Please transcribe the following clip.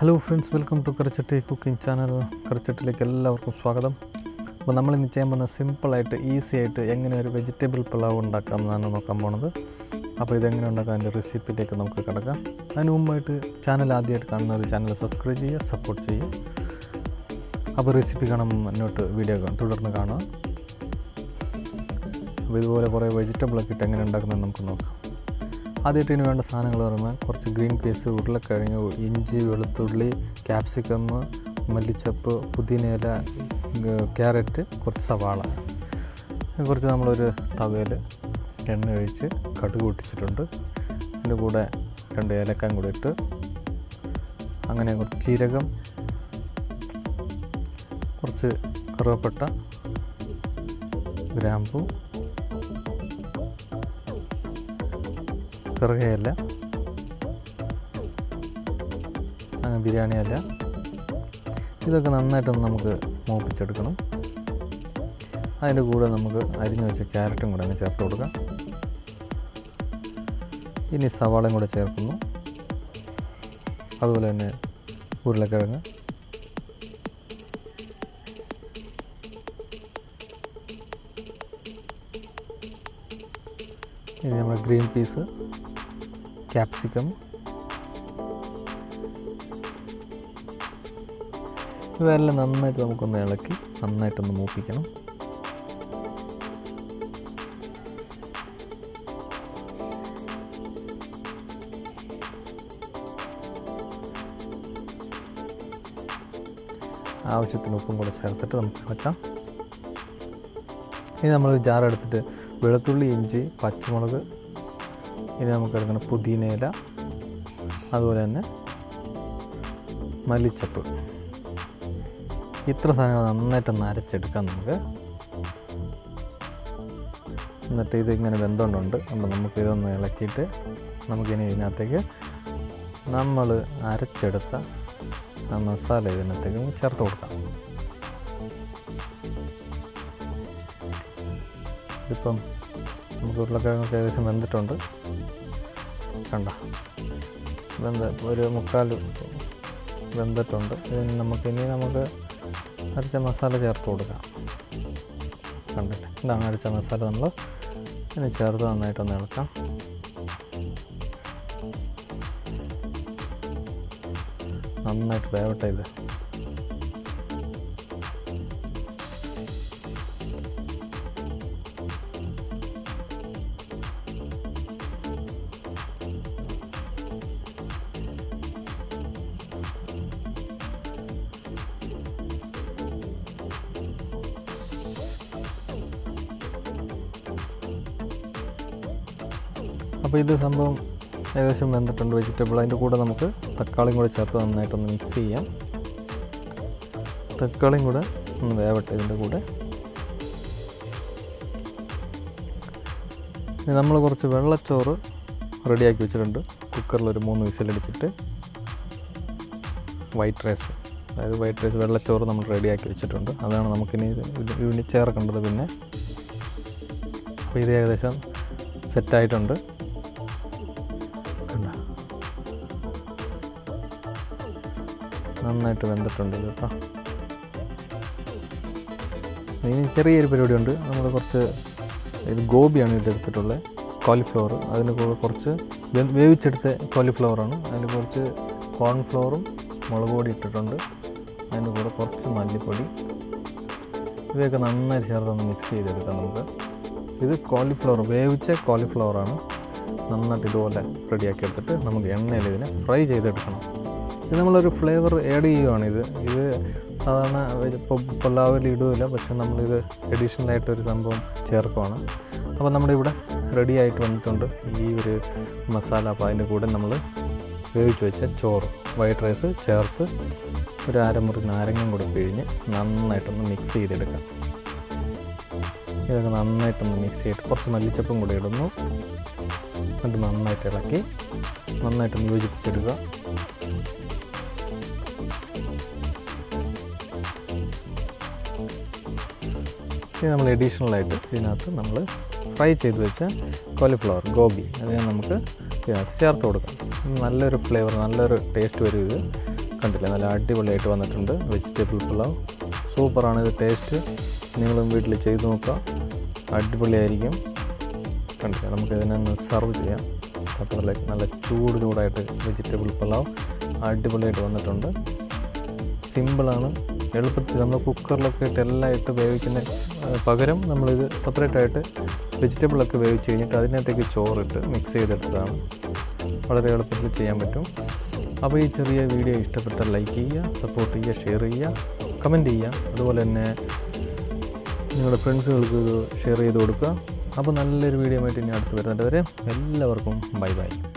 Hello friends welcome to Karichatti cooking channel കറിച്ചട്ടിലേക്ക് എല്ലാവർക്കും സ്വാഗതം അപ്പോൾ നമ്മൾ ഇന്ന് ചെയ്യാൻ പോകുന്ന സിമ്പിളായിട്ട് ഈസി ആയിട്ട് എങ്ങനെ ഒരു വെജിറ്റബിൾ പുലാവ് ഉണ്ടാക്കാം എന്നാണ് നോക്കാൻ പോണത് അപ്പോൾ ഇതെങ്ങനെ ഉണ്ടാക്കാം അതിൻ്റെ റെസിപ്പിയിലേക്ക് നമുക്ക് കിടക്കാം അതിന് മുമ്പായിട്ട് ചാനൽ ആദ്യമായിട്ട് കാണുന്ന ഒരു ചാനൽ സബ്സ്ക്രൈബ് ചെയ്യുക സപ്പോർട്ട് ചെയ്യുക അപ്പോൾ റെസിപ്പി കാണാൻ മുന്നോട്ട് വീഡിയോ കാണും തുടർന്ന് കാണുക അപ്പോൾ ഇതുപോലെ കുറേ വെജിറ്റബിളൊക്കെ ഇട്ട് എങ്ങനെ ഉണ്ടാക്കുന്നത് നമുക്ക് നോക്കാം ആദ്യമായിട്ട് ഇതിന് വേണ്ട സാധനങ്ങൾ പറയുമ്പോൾ കുറച്ച് ഗ്രീൻ പീസ് ഉരുളക്കിഴങ്ങ് ഇഞ്ചി വെളുത്തുള്ളി ക്യാപ്സിക്കം മല്ലിച്ചപ്പ് പുതിനയില ഗ- ക്യാരറ്റ് കുറച്ച് സവാള കുറച്ച് നമ്മളൊരു തവയിൽ എണ്ണ ഒഴിച്ച് കടുക് പൊട്ടിച്ചിട്ടുണ്ട് അതിൻ്റെ കൂടെ രണ്ട് ഏലക്കം കൂടി ഇട്ട് അങ്ങനെ കുറച്ച് ജീരകം കുറച്ച് കറുവപ്പട്ട ഗ്രാമ്പു കറുകയല്ല അങ്ങനെ ബിരിയാണി അല്ല ഇതൊക്കെ നന്നായിട്ടൊന്ന് നമുക്ക് മൂപ്പിച്ചെടുക്കണം അതിൻ്റെ കൂടെ നമുക്ക് അരിഞ്ഞു വെച്ച ക്യാരറ്റും കൂടെ അങ്ങ് ചേർത്ത് കൊടുക്കാം ഇനി സവാളയും കൂടെ ചേർക്കുന്നു അതുപോലെ തന്നെ ഉരുളക്കിഴങ്ങ് ഇനി നമ്മുടെ ഗ്രീൻ പീസ് ക്യാപ്സിക്കം ഇതെല്ലാം നന്നായിട്ട് നമുക്കൊന്ന് ഇളക്കി നന്നായിട്ടൊന്ന് മൂപ്പിക്കണം ആവശ്യത്തിന് ഉപ്പും കൂടെ ചേർത്തിട്ട് നമുക്ക് ഇളക്കാം ഇനി നമ്മൾ ജാർ എടുത്തിട്ട് വെളുത്തുള്ളി ഇഞ്ചി പച്ചമുളക് ഇനി നമുക്ക് എടുക്കണം പുതിനയില അതുപോലെ തന്നെ മല്ലിച്ചപ്പ് ഇത്ര സാധനങ്ങൾ നന്നായിട്ടൊന്ന് അരച്ചെടുക്കാം നമുക്ക് എന്നിട്ട് ഇതിങ്ങനെ വെന്തോണ്ടുണ്ട് അപ്പോൾ നമുക്ക് ഇതൊന്ന് ഇളക്കിയിട്ട് നമുക്കിനി ഇതിനകത്തേക്ക് നമ്മൾ അരച്ചെടുത്ത ആ മസാല ഇതിനകത്തേക്ക് നമുക്ക് ചേർത്ത് കൊടുക്കാം ഇതിപ്പം നമുക്ക് ഉരുളക്കിഴങ്ങൊക്കെ ഏകദേശം വെന്തിട്ടുണ്ട് കണ്ട വെന്ത ഒരു മുക്കാൽ വെന്തിട്ടുണ്ട് ഇതിന് നമുക്ക് ഇനി നമുക്ക് അരച്ച മസാല ചേർത്ത് കൊടുക്കാം കണ്ടിട്ട് ഇതാണ് അരച്ച മസാല നമ്മൾ ഇനി ചേർത്ത് നന്നായിട്ടൊന്ന് ഇളക്കാം നന്നായിട്ട് വേവട്ടെ ഇത് അപ്പോൾ ഇത് സംഭവം ഏകദേശം വെന്തിട്ടുണ്ട് വെജിറ്റബിൾ അതിൻ്റെ കൂടെ നമുക്ക് തക്കാളിയും കൂടെ ചേർത്ത് നന്നായിട്ടൊന്ന് മിക്സ് ചെയ്യാം തക്കാളിയും കൂടെ ഒന്ന് വേവട്ടെ ഇതിൻ്റെ കൂടെ ഇനി നമ്മൾ കുറച്ച് വെള്ളച്ചോറ് റെഡിയാക്കി വെച്ചിട്ടുണ്ട് കുക്കറിൽ ഒരു മൂന്ന് വിസിലടിച്ചിട്ട് വൈറ്റ് റൈസ് അതായത് വൈറ്റ് റൈസ് വെള്ളച്ചോറ് നമ്മൾ റെഡിയാക്കി വെച്ചിട്ടുണ്ട് അതാണ് നമുക്കിനി ഇത് ഇത് ഇതിന് ചേർക്കേണ്ടത് പിന്നെ അപ്പോൾ ഇത് ഏകദേശം സെറ്റായിട്ടുണ്ട് കണ്ടോ? നന്നായിട്ട് വെന്തിട്ടുണ്ട് ഇത് കേട്ടോ ഇനി ചെറിയൊരു പരിപാടിയുണ്ട് നമ്മൾ കുറച്ച് ഇത് ഗോപിയാണ് ഇതെടുത്തിട്ടുള്ളത് കോളിഫ്ലവർ അതിന് കൂടെ കുറച്ച് വേ- വേവിച്ചെടുത്ത കോളിഫ്ലവറാണ് അതിന് കുറച്ച് കോൺഫ്ലവറും മുളക് പൊടി ഇട്ടിട്ടുണ്ട് അതിന് കൂടെ കുറച്ച് മല്ലിപ്പൊടി ഇവയൊക്കെ നന്നായി ചേർത്തൊന്ന് മിക്സ് ചെയ്തെടുക്കാം നമുക്ക് ഇത് കോളിഫ്ലവർ വേവിച്ച കോളിഫ്ലവറാണ് നന്നായിട്ട് ഇതുപോലെ റെഡിയാക്കി എടുത്തിട്ട് നമുക്ക് എണ്ണയിൽ ഇതിനെ ഫ്രൈ ചെയ്തെടുക്കണം ഇത് നമ്മളൊരു ഫ്ലേവർ ആഡ് ചെയ്യുവാണ് ഇത് ഇത് സാധാരണ ഇപ്പോൾ പൊല്ലാവിൽ ഇടുകയില്ല പക്ഷെ നമ്മളിത് അഡീഷണൽ ആയിട്ട് ഒരു സംഭവം ചേർക്കുവാണ് അപ്പോൾ നമ്മുടെ ഇവിടെ റെഡി ആയിട്ട് വന്നിട്ടുണ്ട് ഈ ഒരു മസാല അപ്പോൾ അതിൻ്റെ കൂടെ നമ്മൾ വേവിച്ച് വെച്ച ചോറ് വൈറ്റ് റൈസ് ചേർത്ത് ഒരു അരമുറി നാരങ്ങയും കൂടെ പിഴിഞ്ഞ് നന്നായിട്ടൊന്ന് മിക്സ് ചെയ്തെടുക്കാം ഇതൊക്കെ നന്നായിട്ടൊന്ന് മിക്സ് ചെയ്തിട്ട് കുറച്ച് മല്ലിച്ചപ്പും കൂടെ ഇടുന്നു എന്നിട്ട് നന്നായിട്ട് ഇളക്കി നന്നായിട്ടൊന്ന് യോജിപ്പിച്ചെടുക്കുക ഇനി നമ്മൾ അഡീഷണലായിട്ട് ഇതിനകത്ത് നമ്മൾ ഫ്രൈ ചെയ്ത് വെച്ച കോളിഫ്ലവർ ഗോബി അതിനെ നമുക്ക് ഇതിനകത്ത് ചേർത്ത് കൊടുക്കാം ഇത് നല്ലൊരു ഫ്ലേവർ നല്ലൊരു ടേസ്റ്റ് വരും ഇത് കണ്ടില്ലേ നല്ല അടിപൊളിയായിട്ട് വന്നിട്ടുണ്ട് വെജിറ്റബിൾ പുലാവ് സൂപ്പറാണ് ഇത് ടേസ്റ്റ് നിങ്ങളും വീട്ടിൽ ചെയ്ത് നോക്കുക അടിപൊളിയായിരിക്കും കണ്ടില്ലേ നമുക്ക് ഇതിനൊന്ന് സെർവ് ചെയ്യാം പത്രത്തിലേക്ക് നല്ല ചൂട് ചൂടായിട്ട് വെജിറ്റബിൾ പുലാവ് അടിപൊളിയായിട്ട് വന്നിട്ടുണ്ട് സിമ്പിളാണ് എളുപ്പത്തിൽ നമ്മൾ കുക്കറിലൊക്കെ ഇട്ട് എല്ലാം ഇട്ട് വേവിക്കുന്ന ആ, പകരം നമ്മളിത് സെപ്പറേറ്റ് ആയിട്ട് വെജിറ്റബിളൊക്കെ വേവിച്ച് കഴിഞ്ഞിട്ട് അതിനകത്തേക്ക് ചോറിട്ട് മിക്സ് ചെയ്തെടുത്തതാണ് വളരെ എളുപ്പത്തിൽ ചെയ്യാൻ പറ്റും അപ്പോൾ ഈ ചെറിയ വീഡിയോ ഇഷ്ടപ്പെട്ടാൽ ലൈക്ക് ചെയ്യുക സപ്പോർട്ട് ചെയ്യുക ഷെയർ ചെയ്യുക കമൻറ്റ് ചെയ്യുക അതുപോലെ തന്നെ നിങ്ങളുടെ ഫ്രണ്ട്സുകൾക്ക് ഇത് ഷെയർ ചെയ്ത് കൊടുക്കുക അപ്പോൾ നല്ലൊരു വീഡിയോ ആയിട്ട് ഇനി അടുത്ത് വരുന്നത് വരെ എല്ലാവർക്കും ബൈ ബൈ